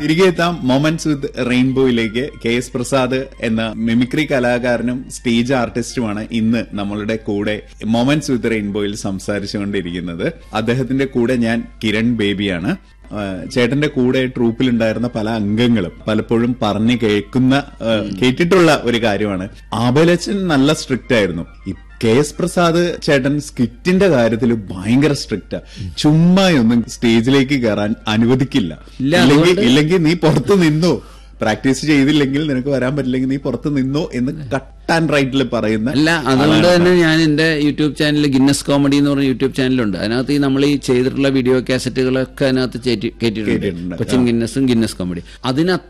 തിരികെ എത്താം moments with റെയിൻബോയിലേക്ക് കെ എസ് പ്രസാദ് എന്ന മിമിക്രി കലാകാരനും സ്റ്റേജ് ആർട്ടിസ്റ്റുമാണ് ഇന്ന് നമ്മളുടെ കൂടെ മൊമെന്റ്സ് വിത്ത് റെയിൻബോയിൽ സംസാരിച്ചുകൊണ്ടിരിക്കുന്നത് അദ്ദേഹത്തിന്റെ കൂടെ ഞാൻ കിരൺ ബേബിയാണ് ആ, ചേട്ടന്റെ കൂടെ ട്രൂപ്പിലുണ്ടായിരുന്ന പല അംഗങ്ങളും പലപ്പോഴും പറഞ്ഞു കേൾക്കുന്ന ആ, കേട്ടിട്ടുള്ള ഒരു കാര്യമാണ് ആബലച്ചൻ നല്ല സ്ട്രിക്റ്റ് ആയിരുന്നു ഈ കെ എസ് പ്രസാദ് ചേട്ടൻ സ്കിറ്റിന്റെ കാര്യത്തിൽ ഭയങ്കര സ്ട്രിക്റ്റാ ചുമ്മായൊന്നും സ്റ്റേജിലേക്ക് കയറാൻ അനുവദിക്കില്ല ഇല്ല, ഇല്ലെങ്കിൽ അതുകൊണ്ട് ഇല്ലെങ്കിൽ നീ പുറത്ത് നിന്നോ പ്രാക്ടീസ് ചെയ്തില്ലെങ്കിൽ നിനക്ക് വരാൻ പറ്റില്ലെങ്കിൽ നീ പുറത്ത് നിന്നോ എന്ന് കട്ട് ആൻഡ് റൈറ്റിൽ പറയുന്ന അല്ല അതുകൊണ്ട് ആളാണ്. തന്നെ ഞാൻ എന്റെ യൂട്യൂബ് ചാനൽ ഗിന്നസ് കോമഡി എന്ന് പറഞ്ഞ യൂട്യൂബ് ചാനലുണ്ട് അതിനകത്ത് ഈ നമ്മൾ ഈ ചെയ്തിട്ടുള്ള വീഡിയോ കാസറ്റുകളൊക്കെ അതിനകത്ത് ചേറ്റി- കേട്ടിട്ടുണ്ട്. കേട്ടിട്ടുണ്ട് കൊച്ചിൻ ഗിന്നസും ഗിന്നസ് കോമഡി അതിന്